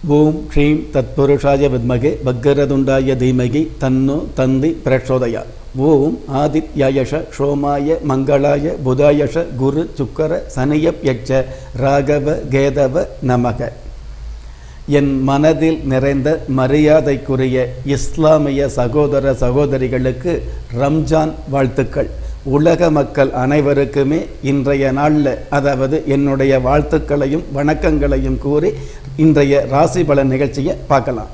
ஓம் ஸ்ரீம் தத்புருஷாய வித்மகே பக்கரதுண்டாய தீமகி தன்னோ தந்தி பிரச்சோதயா ஓம் ஆதித்யாயஷ சோமாய மங்களாய புதாயஷ குரு சுக்கர சனியப்யட்ச ராகவ கேதவ நமக என் மனதில் நிறைந்த மரியாதைக்குரிய இஸ்லாமிய சகோதர சகோதரிகளுக்கு ரம்ஜான் வாழ்த்துக்கள் உலக மக்கள் அனைவருக்குமே இன்றைய நாளில் அதாவது என்னுடைய வாழ்த்துக்களையும் வணக்கங்களையும் கூறி இன்றைய ராசி பலன் நிகழ்ச்சியை பார்க்கலாம்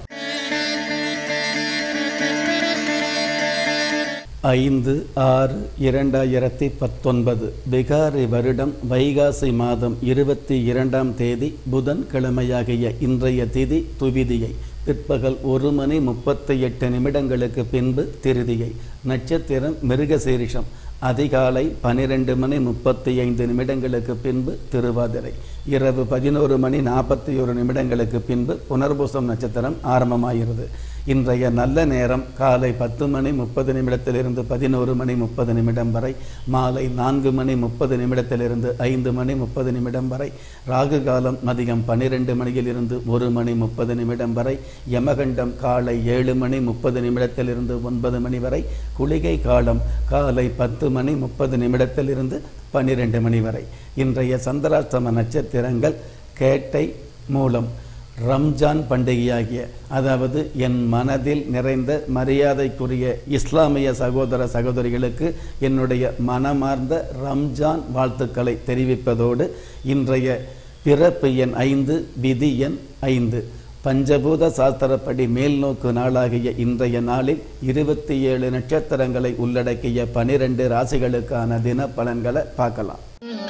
ஐந்து ஆறு இரண்டாயிரத்தி பத்தொன்பது பிகாரி வருடம் வைகாசி மாதம் இருபத்தி இரண்டாம் தேதி புதன் கிழமையாகிய இன்றைய திதி துவிதியை பிற்பகல் ஒரு மணி முப்பத்தி எட்டு நிமிடங்களுக்கு பின்பு திருதியை நட்சத்திரம் மிருகசீரிஷம் அதிகாலை பனிரெண்டு மணி முப்பத்தி ஐந்து நிமிடங்களுக்கு பின்பு திருவாதிரை இரவு பதினோரு மணி நாற்பத்தி ஒரு நிமிடங்களுக்கு பின்பு புனர்பூசம் நட்சத்திரம் ஆரம்பமாகிறது இன்றைய நல்ல நேரம் காலை பத்து மணி முப்பது நிமிடத்திலிருந்து பதினோரு மணி முப்பது நிமிடம் வரை மாலை நான்கு மணி முப்பது நிமிடத்திலிருந்து ஐந்து மணி முப்பது நிமிடம் வரை ராகு காலம் மதியம் பன்னிரெண்டு மணியிலிருந்து ஒரு மணி முப்பது நிமிடம் வரை யமகண்டம் காலை ஏழு மணி முப்பது நிமிடத்திலிருந்து ஒன்பது மணி வரை குளிகை காலம் காலை பத்து மணி முப்பது நிமிடத்திலிருந்து பன்னிரெண்டு மணி வரை இன்றைய சந்திராஷ்டம நட்சத்திரங்கள் கேட்டை மூலம் ரம்ஜான் பண்டிகையாகிய அதாவது என் மனதில் நிறைந்த மரியாதைக்குரிய இஸ்லாமிய சகோதர சகோதரிகளுக்கு என்னுடைய மனமார்ந்த ரம்ஜான் வாழ்த்துக்களை தெரிவிப்பதோடு இன்றைய பிறப்பு எண் ஐந்து விதி எண் ஐந்து பஞ்சபூத சாஸ்திரப்படி மேல்நோக்கு நாளாகிய இன்றைய நாளில் இருபத்தி ஏழு நட்சத்திரங்களை உள்ளடக்கிய பனிரெண்டு ராசிகளுக்கான தின பலன்களை பார்க்கலாம்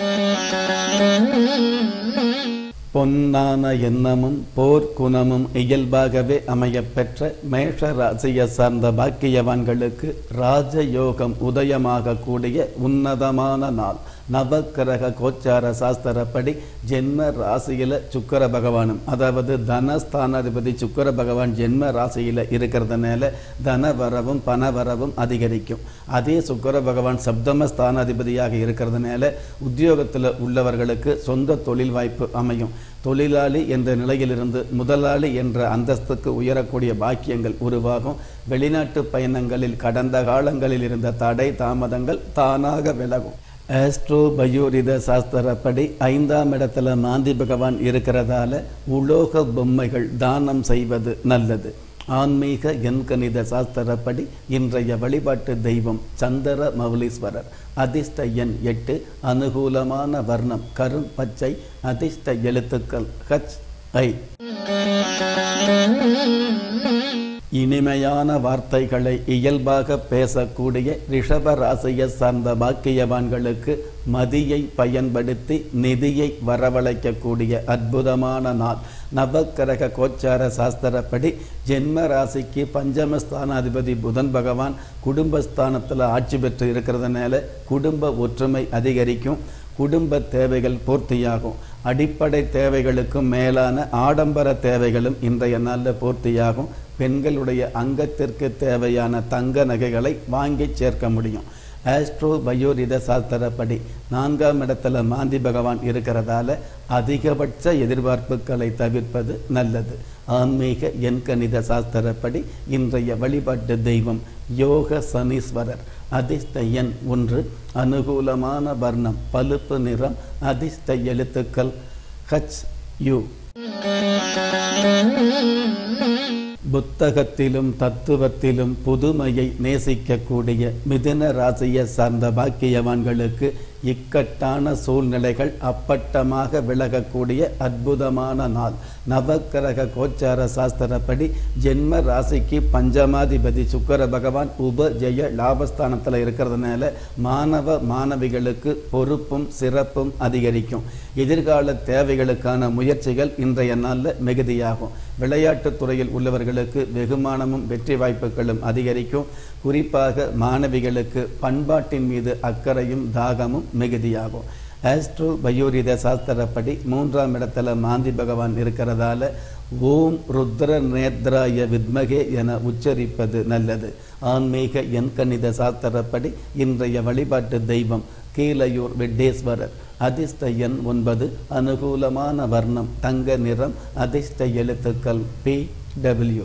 பொன்னான எண்ணமும் போர் குணமும் இயல்பாகவே அமையப்பெற்ற மேஷ ராசியை சார்ந்த பாக்கியவான்களுக்கு ராஜயோகம் உதயமாக கூடிய உன்னதமான நாள் நவக்கிரக கோச்சார சாஸ்திரப்படி ஜென்ம ராசியில் சுக்கர பகவானும் அதாவது தனஸ்தானாதிபதி சுக்கர பகவான் ஜென்ம ராசியில் இருக்கிறதுனால தன வரவும் பண வரவும் அதிகரிக்கும் அதே சுக்கர பகவான் சப்தம ஸ்தானாதிபதியாக இருக்கிறதுனால உத்தியோகத்தில் உள்ளவர்களுக்கு சொந்த தொழில் வாய்ப்பு அமையும் தொழிலாளி என்ற நிலையிலிருந்து முதலாளி என்ற அந்தஸ்துக்கு உயரக்கூடிய பாக்கியங்கள் உருவாகும் வெளிநாட்டு பயணங்களில் கடந்த காலங்களில் இருந்த தடை தாமதங்கள் தானாக விலகும் ஆஸ்ட்ரோ பயோரித சாஸ்திரப்படி ஐந்தாம் இடத்துல மாந்தி பகவான் இருக்கிறதால உலோக பொம்மைகள் தானம் செய்வது நல்லது ஆன்மீக எண்கணித சாஸ்திரப்படி இன்றைய வழிபாட்டு தெய்வம் சந்திர மௌலீஸ்வரர் அதிர்ஷ்ட எண் எட்டு அனுகூலமான வர்ணம் கரும் பச்சை அதிர்ஷ்ட எழுத்துக்கள் ஹச் ஐ இனிமையான வார்த்தைகளை இயல்பாக பேசக்கூடிய ரிஷப ராசியை சார்ந்த பாக்கியவான்களுக்கு மதியை பயன்படுத்தி நிதியை வரவழைக்கக்கூடிய அற்புதமான நாள் நவக்கிரக கோச்சார சாஸ்திரப்படி ஜென்ம ராசிக்கு பஞ்சமஸ்தானாதிபதி புதன் பகவான் குடும்பஸ்தானத்தில் ஆட்சி பெற்று இருக்கிறதுனால குடும்ப ஒற்றுமை அதிகரிக்கும் குடும்ப தேவைகள் பூர்த்தியாகும் அடிப்படை தேவைகளுக்கும் மேலான ஆடம்பர தேவைகளும் இன்றைய நாளில் பூர்த்தியாகும் பெண்களுடைய அங்கத்திற்கு தேவையான தங்க நகைகளை வாங்கி சேர்க்க முடியும் ஆஸ்ட்ரோ பயோரித சாஸ்திரப்படி நான்காம் இடத்துல மாந்தி பகவான் இருக்கிறதால அதிகபட்ச எதிர்பார்ப்புகளை தவிர்ப்பது நல்லது ஆன்மீக எண்கணித சாஸ்திரப்படி இன்றைய வழிபாட்டு தெய்வம் யோக சனீஸ்வரர் அதிர்ஷ்ட எண் ஒன்று அனுகூலமான வர்ணம் பழுப்பு நிறம் அதிர்ஷ்ட எழுத்துக்கள் ஹச் யூ புத்தகத்திலும் தத்துவத்திலும் புதுமையை நேசிக்கக்கூடிய மிதுன ராசியை சார்ந்த பாக்கியவான்களுக்கு இக்கட்டான சூழ்நிலைகள் அப்பட்டமாக விலகக்கூடிய அற்புதமான நாள் நவக்கிரக கோச்சார சாஸ்திரப்படி ஜென்ம ராசிக்கு பஞ்சமாதிபதி சுக்கர பகவான் உப ஜெய லாபஸ்தானத்தில் இருக்கிறதுனால மாணவ மாணவிகளுக்கு பொறுப்பும் சிறப்பும் அதிகரிக்கும் எதிர்கால தேவைகளுக்கான முயற்சிகள் இன்றைய நாளில் மிகுதியாகும் விளையாட்டுத் துறையில் உள்ளவர்களுக்கு வெகுமானமும் வெற்றி வாய்ப்புகளும் அதிகரிக்கும் குறிப்பாக மாணவிகளுக்கு பண்பாட்டின் மீது அக்கறையும் தாகமும் மிகுதியாகும் ஆஸ்ட்ரோ பயோரித சாஸ்திரப்படி மூன்றாம் இடத்துல மாந்தி பகவான் இருக்கிறதால ஓம் ருத்ர நேத்ராய வித்மகே என உச்சரிப்பது நல்லது ஆன்மீக எண்கணித சாஸ்திரப்படி இன்றைய வழிபாட்டு தெய்வம் கீழையூர் வெட்டேஸ்வரர் அதிர்ஷ்ட எண் ஒன்பது அனுகூலமான வர்ணம் தங்க நிறம் அதிர்ஷ்ட எழுத்துக்கள் பி டபிள்யூ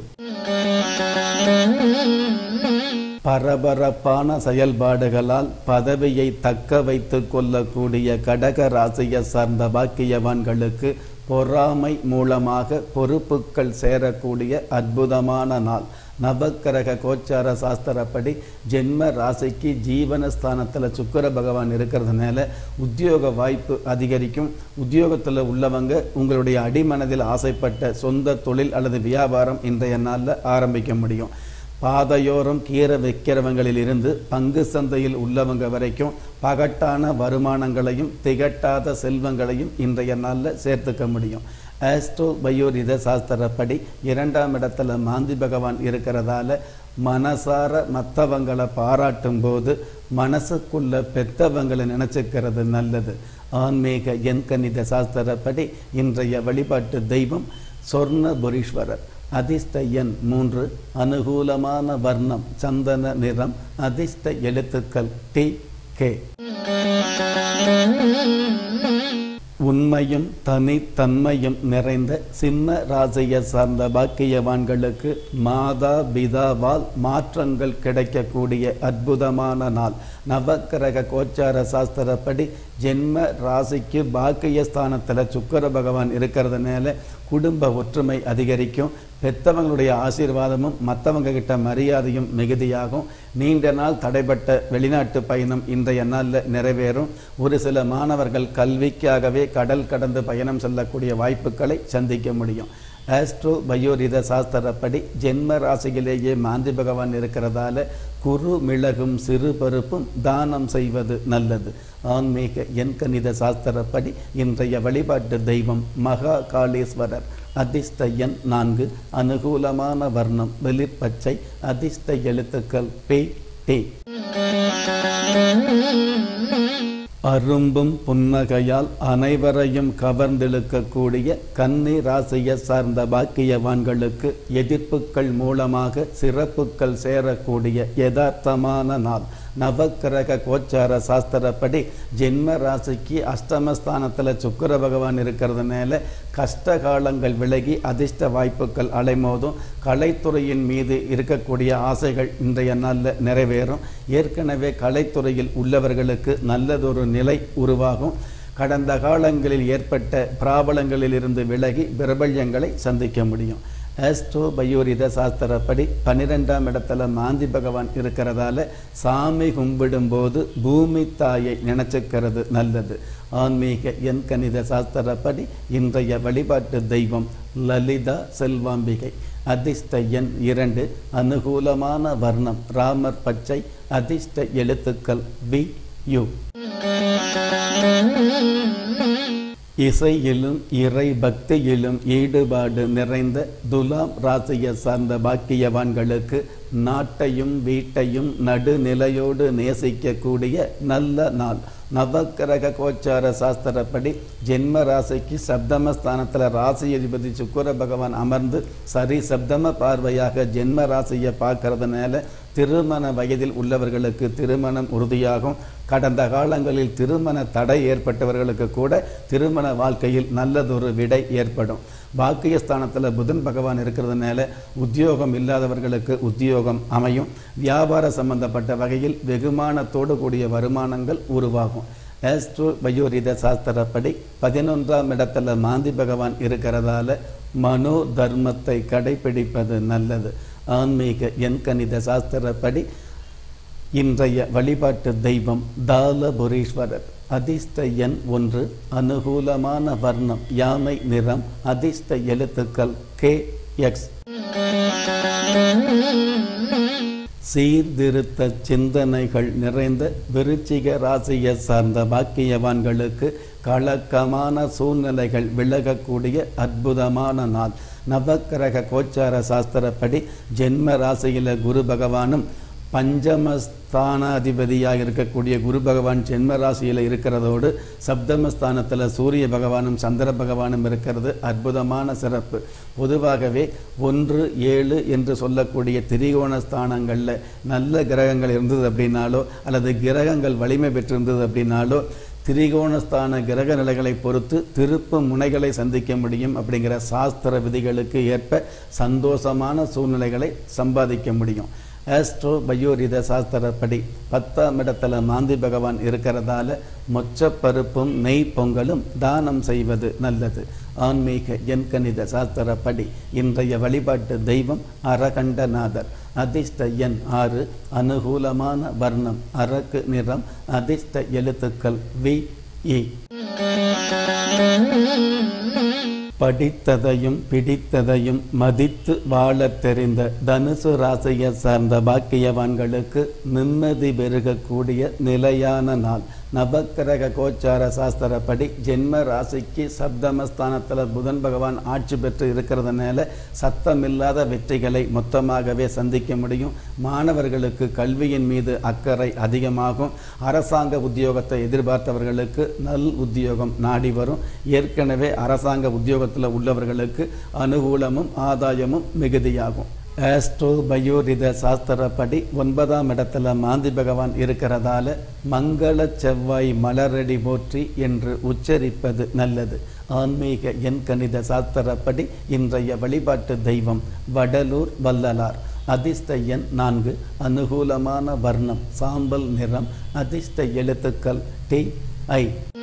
பரபரப்பான செயல்பாடுகளால் பதவியை தக்க வைத்து கொள்ளக்கூடிய கடக ராசியை சார்ந்த பாக்கியவான்களுக்கு பொறாமை மூலமாக பொறுப்புகள் சேரக்கூடிய அற்புதமான நாள் நவக்கிரக கோச்சார சாஸ்திரப்படி ஜென்ம ராசிக்கு ஜீவனஸ்தானத்தில் சுக்கர பகவான் இருக்கிறதுனால உத்தியோக வாய்ப்பு அதிகரிக்கும் உத்தியோகத்தில் உள்ளவங்க உங்களுடைய அடிமனதில் ஆசைப்பட்ட சொந்த தொழில் அல்லது வியாபாரம் இன்றைய நாளில் ஆரம்பிக்க முடியும் பாதையோரம் கீரை வைக்கிறவங்களில் இருந்து பங்கு சந்தையில் உள்ளவங்க வரைக்கும் பகட்டான வருமானங்களையும் திகட்டாத செல்வங்களையும் இன்றைய நாளில் சேர்த்துக்க முடியும் ஆஸ்ட்ரோ பயோரித சாஸ்திரப்படி இரண்டாம் இடத்துல மாந்தி பகவான் இருக்கிறதால மனசார மற்றவங்களை பாராட்டும் போது மனசுக்குள்ள பெத்தவங்களை நினச்சிக்கிறது நல்லது ஆன்மீக எண்கணித சாஸ்திரப்படி இன்றைய வழிபாட்டு தெய்வம் சொர்ணபுரீஸ்வரர் அதிர்ஷ்ட எண் மூன்று அனுகூலமான வர்ணம் சந்தன நிறம் அதிர்ஷ்ட எழுத்துக்கள் டி கே உண்மையும் தனித்தன்மையும் நிறைந்த சிம்ம ராசியை சார்ந்த பாக்கியவான்களுக்கு மாதா பிதாவால் மாற்றங்கள் கிடைக்கக்கூடிய அற்புதமான நாள் நவக்கிரக கோச்சார சாஸ்திரப்படி ஜென்ம ராசிக்கு பாக்கியஸ்தானத்தில் சுக்கர பகவான் இருக்கிறதுனால குடும்ப ஒற்றுமை அதிகரிக்கும் பெத்தவங்களுடைய ஆசீர்வாதமும் மற்றவங்க கிட்ட மரியாதையும் மிகுதியாகும் நீண்ட நாள் தடைப்பட்ட வெளிநாட்டு பயணம் இன்றைய நாளில் நிறைவேறும் ஒரு சில மாணவர்கள் கல்விக்காகவே கடல் கடந்து பயணம் செல்லக்கூடிய வாய்ப்புகளை சந்திக்க முடியும் ஆஸ்ட்ரோ பயோரித சாஸ்திரப்படி ஜென்ம ராசியிலேயே மாந்தி பகவான் இருக்கிறதால குறு மிளகும் சிறு பருப்பும் தானம் செய்வது நல்லது ஆன்மீக எண்கணித சாஸ்திரப்படி இன்றைய வழிபாட்டு தெய்வம் மகா காளீஸ்வரர் அதிர்ஷ்ட எண் நான்கு அனுகூலமான வர்ணம் வெளிர்பச்சை அதிர்ஷ்ட எழுத்துக்கள் பி டி அரும்பும் புன்னகையால் அனைவரையும் கவர்ந்தெழுக்கக்கூடிய கன்னி ராசியை சார்ந்த பாக்கியவான்களுக்கு எதிர்ப்புகள் மூலமாக சிறப்புகள் சேரக்கூடிய யதார்த்தமான நாள் நவக்கிரக கோச்சார சாஸ்திரப்படி ஜென்ம ராசிக்கு அஷ்டமஸ்தானத்தில் சுக்கர பகவான் இருக்கிறதுனால கஷ்ட காலங்கள் விலகி அதிர்ஷ்ட வாய்ப்புகள் அலைமோதும் கலைத்துறையின் மீது இருக்கக்கூடிய ஆசைகள் இன்றைய நாளில் நிறைவேறும் ஏற்கனவே கலைத்துறையில் உள்ளவர்களுக்கு நல்லதொரு நிலை உருவாகும் கடந்த காலங்களில் ஏற்பட்ட பிராபலங்களிலிருந்து விலகி பிரபல்யங்களை சந்திக்க முடியும் ஆஸ்ட்ரோ பயோரித சாஸ்திரப்படி பன்னிரெண்டாம் இடத்துல மாந்தி பகவான் இருக்கிறதால சாமி கும்பிடும்போது பூமி தாயை நினைச்சுக்கிறது நல்லது ஆன்மீக எண்கணித சாஸ்திரப்படி இன்றைய வழிபாட்டு தெய்வம் லலிதா செல்வாம்பிகை அதிர்ஷ்ட எண் இரண்டு அனுகூலமான வர்ணம் ராமர் பச்சை அதிர்ஷ்ட எழுத்துக்கள் வி யு இசையிலும் இறை பக்தியிலும் ஈடுபாடு நிறைந்த துலாம் ராசியை சார்ந்த பாக்கியவான்களுக்கு நாட்டையும் வீட்டையும் நடுநிலையோடு நேசிக்கக்கூடிய நல்ல நாள் நவக்கிரக கோச்சார சாஸ்திரப்படி ஜென்ம ராசிக்கு சப்தமஸ்தானத்தில் ராசி அதிபதி சுக்கர பகவான் அமர்ந்து சரி சப்தம பார்வையாக ஜென்ம ராசியை பார்க்கறதுனால திருமண வயதில் உள்ளவர்களுக்கு திருமணம் உறுதியாகும் கடந்த காலங்களில் திருமண தடை ஏற்பட்டவர்களுக்கு கூட திருமண வாழ்க்கையில் நல்லதொரு விடை ஏற்படும் பாக்கியஸ்தானத்தில் புதன் பகவான் இருக்கிறதுனால உத்தியோகம் இல்லாதவர்களுக்கு உத்தியோகம் அமையும் வியாபார சம்பந்தப்பட்ட வகையில் வெகுமானத்தோடு கூடிய வருமானங்கள் உருவாகும் ஆஸ்ட்ரோ பயோரித சாஸ்திரப்படி பதினொன்றாம் இடத்துல மாந்தி பகவான் இருக்கிறதால மனோ தர்மத்தை கடைபிடிப்பது நல்லது ஆன்மீக எண்கணித சாஸ்திரப்படி இன்றைய வழிபாட்டு தெய்வம் தாலபுரீஸ்வரர் அதிர்ஷ்ட எண் ஒன்று அனுகூலமான வர்ணம் யாமை நிறம் அதிர்ஷ்ட எழுத்துக்கள் கே எக்ஸ் சீர்திருத்த சிந்தனைகள் நிறைந்த விருச்சிக ராசியை சார்ந்த பாக்கியவான்களுக்கு கலக்கமான சூழ்நிலைகள் விலகக்கூடிய அற்புதமான நாள் நவக்கிரக கோச்சார சாஸ்திரப்படி ஜென்ம ராசியில் குரு பகவானும் பஞ்சமஸ்தானாதிபதியாக இருக்கக்கூடிய குரு பகவான் ஜென்ம ராசியில் இருக்கிறதோடு சப்தமஸ்தானத்தில் சூரிய பகவானும் சந்திர பகவானும் இருக்கிறது அற்புதமான சிறப்பு பொதுவாகவே ஒன்று ஏழு என்று சொல்லக்கூடிய திரிகோண ஸ்தானங்களில் நல்ல கிரகங்கள் இருந்தது அப்படின்னாலோ அல்லது கிரகங்கள் வலிமை பெற்றிருந்தது அப்படின்னாலோ திரிகோணஸ்தான கிரக நிலைகளை பொறுத்து திருப்பு முனைகளை சந்திக்க முடியும் அப்படிங்கிற சாஸ்திர விதிகளுக்கு ஏற்ப சந்தோஷமான சூழ்நிலைகளை சம்பாதிக்க முடியும் ஆஸ்ட்ரோ பயோரித சாஸ்திரப்படி பத்தாம் இடத்துல மாந்தி பகவான் இருக்கிறதால மொச்சப்பருப்பும் நெய் பொங்கலும் தானம் செய்வது நல்லது ஆன்மீக எண்கணித சாஸ்திரப்படி இன்றைய வழிபாட்டு தெய்வம் அரகண்டநாதர் அதிர்ஷ்ட எண் ஆறு அனுகூலமான வர்ணம் அரக்கு நிறம் அதிர்ஷ்ட எழுத்துக்கள் வி இ படித்ததையும் பிடித்ததையும் மதித்து வாழத் தெரிந்த தனுசு ராசியை சார்ந்த பாக்கியவான்களுக்கு நிம்மதி பெருகக்கூடிய நிலையான நாள் நவக்கிரக கோச்சார சாஸ்திரப்படி ஜென்ம ராசிக்கு சப்தமஸ்தானத்தில் புதன் பகவான் ஆட்சி பெற்று இருக்கிறதுனால சத்தமில்லாத வெற்றிகளை மொத்தமாகவே சந்திக்க முடியும் மாணவர்களுக்கு கல்வியின் மீது அக்கறை அதிகமாகும் அரசாங்க உத்தியோகத்தை எதிர்பார்த்தவர்களுக்கு நல் உத்தியோகம் நாடி வரும் ஏற்கனவே அரசாங்க உத்தியோகத்தில் உள்ளவர்களுக்கு அனுகூலமும் ஆதாயமும் மிகுதியாகும் ஆஸ்ட்ரோ பயோரித சாஸ்திரப்படி ஒன்பதாம் இடத்துல மாந்தி பகவான் இருக்கிறதால மங்கள செவ்வாய் மலரடி போற்றி என்று உச்சரிப்பது நல்லது ஆன்மீக எண்கணித சாஸ்திரப்படி இன்றைய வழிபாட்டு தெய்வம் வடலூர் வல்லலார் அதிர்ஷ்ட எண் நான்கு அனுகூலமான வர்ணம் சாம்பல் நிறம் அதிர்ஷ்ட எழுத்துக்கள் டி ஐ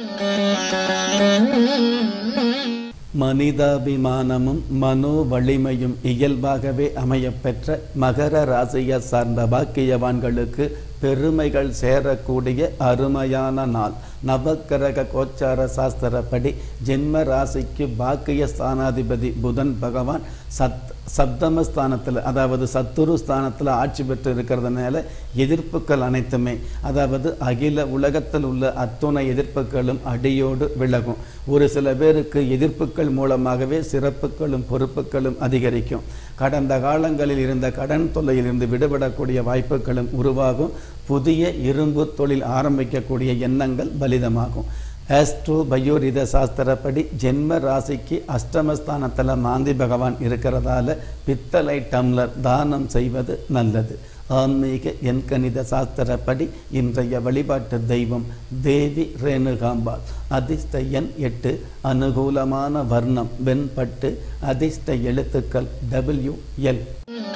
மனிதாபிமானமும் மனோ வலிமையும் இயல்பாகவே அமையப்பெற்ற மகர ராசியை சார்ந்த பாக்கியவான்களுக்கு பெருமைகள் சேரக்கூடிய அருமையான நாள் நவக்கிரக கோச்சார சாஸ்திரப்படி ஜென்ம ராசிக்கு பாக்கிய ஸ்தானாதிபதி புதன் பகவான் சத் சப்தமஸ்தானத்தில் அதாவது சத்துரு ஸ்தானத்தில் ஆட்சி பெற்று இருக்கிறதுனால எதிர்ப்புகள் அனைத்துமே அதாவது அகில உலகத்தில் உள்ள அத்துணை எதிர்ப்புகளும் அடியோடு விலகும் ஒரு சில பேருக்கு எதிர்ப்புகள் மூலமாகவே சிறப்புகளும் பொறுப்புகளும் அதிகரிக்கும் கடந்த காலங்களில் இருந்த கடன் தொல்லையிலிருந்து விடுபடக்கூடிய வாய்ப்புகளும் உருவாகும் புதிய இரும்பு தொழில் ஆரம்பிக்கக்கூடிய எண்ணங்கள் பலிதமாகும் ஆஸ்ட்ரோ பயோரித சாஸ்திரப்படி ஜென்ம ராசிக்கு அஷ்டமஸ்தானத்தில் மாந்தி பகவான் இருக்கிறதால பித்தளை டம்ளர் தானம் செய்வது நல்லது ஆன்மீக எண்கணித சாஸ்திரப்படி இன்றைய வழிபாட்டு தெய்வம் தேவி ரேணுகாம்பாள் அதிர்ஷ்ட எண் எட்டு அனுகூலமான வர்ணம் வெண்பட்டு அதிர்ஷ்ட எழுத்துக்கள் டபிள்யூ எல்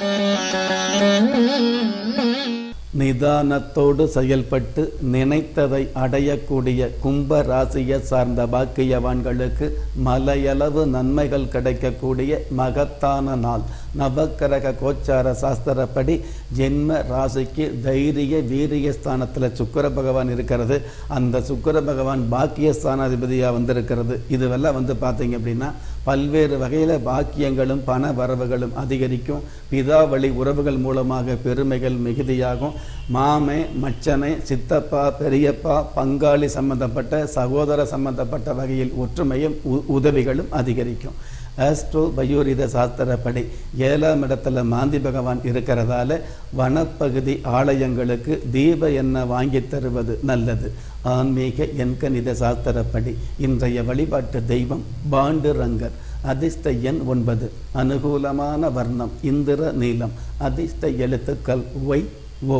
நிதானத்தோடு செயல்பட்டு நினைத்ததை அடையக்கூடிய கும்ப ராசியை சார்ந்த பாக்கியவான்களுக்கு மலையளவு நன்மைகள் கிடைக்கக்கூடிய மகத்தான நாள் நவக்கிரக கோச்சார சாஸ்திரப்படி ஜென்ம ராசிக்கு தைரிய வீரிய ஸ்தானத்தில் சுக்கர பகவான் இருக்கிறது அந்த சுக்கர பகவான் பாக்கிய ஸ்தானாதிபதியாக வந்திருக்கிறது இதுவெல்லாம் வந்து பார்த்தீங்க அப்படின்னா பல்வேறு வகையில் பாக்கியங்களும் பண வரவுகளும் அதிகரிக்கும் பிதாவளி உறவுகள் மூலமாக பெருமைகள் மிகுதியாகும் மாமே மச்சனை சித்தப்பா பெரியப்பா பங்காளி சம்பந்தப்பட்ட சகோதர சம்பந்தப்பட்ட வகையில் ஒற்றுமையும் உ- உதவிகளும் அதிகரிக்கும் ஆஸ்ட்ரோ பயோரித சாஸ்திரப்படி ஏழாம் இடத்துல மாந்தி பகவான் இருக்கிறதால வனப்பகுதி ஆலயங்களுக்கு தீப எண்ணெய் வாங்கி தருவது நல்லது ஆன்மீக எண்கணித சாஸ்திரப்படி இன்றைய வழிபாட்டு தெய்வம் பாண்டுரங்கர் அதிர்ஷ்ட எண் ஒன்பது அனுகூலமான வர்ணம் இந்திர நீலம் அதிர்ஷ்ட எழுத்துக்கள் ஒய் ஓ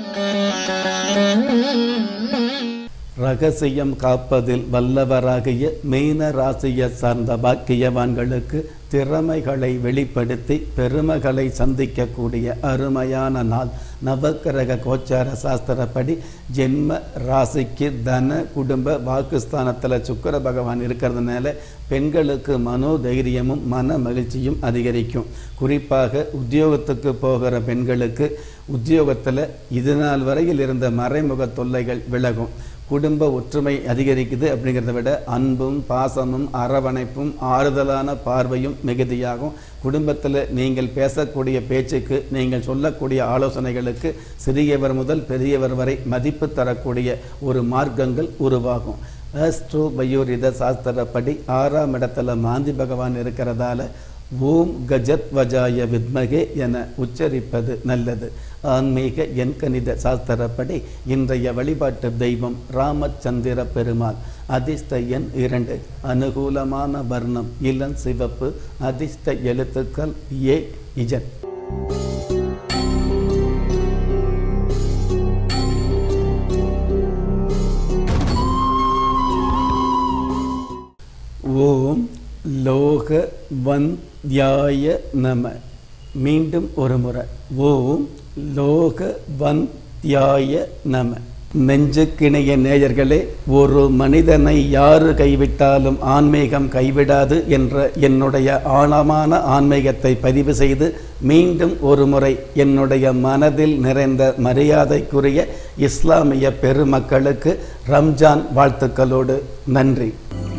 ரகசியம் காப்பதில் வல்லவராகிய மீன ராசியை சார்ந்த பாக்கியவான்களுக்கு திறமைகளை வெளிப்படுத்தி பெருமைகளை சந்திக்கக்கூடிய அருமையான நாள் நவக்கிரக கோச்சார சாஸ்திரப்படி ஜென்ம ராசிக்கு தன குடும்ப வாக்குஸ்தானத்தில் சுக்கிர பகவான் இருக்கிறதுனால பெண்களுக்கு மனோதைரியமும் மன மகிழ்ச்சியும் அதிகரிக்கும் குறிப்பாக உத்தியோகத்துக்கு போகிற பெண்களுக்கு உத்தியோகத்தில் இது நாள் வரையில் இருந்த மறைமுக தொல்லைகள் விலகும் குடும்ப ஒற்றுமை அதிகரிக்குது அப்படிங்கிறத விட அன்பும் பாசமும் அரவணைப்பும் ஆறுதலான பார்வையும் மிகுதியாகும் குடும்பத்தில் நீங்கள் பேசக்கூடிய பேச்சுக்கு நீங்கள் சொல்லக்கூடிய ஆலோசனைகளுக்கு சிறியவர் முதல் பெரியவர் வரை மதிப்பு தரக்கூடிய ஒரு மார்க்கங்கள் உருவாகும் ஆஸ்ட்ரோ பயோரித சாஸ்திரப்படி ஆறாம் இடத்துல மாந்தி பகவான் இருக்கிறதால ஓம் கஜத்வஜாய வித்மகே என உச்சரிப்பது நல்லது ஆன்மீக எண்கணித சாஸ்திரப்படி இன்றைய வழிபாட்டு தெய்வம் ராமச்சந்திர பெருமாள் அதிர்ஷ்ட எண் இரண்டு அனுகூலமான வர்ணம் இளம் சிவப்பு அதிர்ஷ்ட எழுத்துக்கள் ஏ இஜன் ஓம் லோக வந்த்யாய நம மீண்டும் ஒரு முறை ஓம் லோக வந்த்யாய நம நெஞ்சுக்கிணைய நேயர்களே ஒரு மனிதனை யாரு கைவிட்டாலும் ஆன்மீகம் கைவிடாது என்ற என்னுடைய ஆழமான ஆன்மீகத்தை பதிவு செய்து மீண்டும் ஒரு முறை என்னுடைய மனதில் நிறைந்த மரியாதைக்குரிய இஸ்லாமிய பெருமக்களுக்கு ரம்ஜான் வாழ்த்துக்களோடு நன்றி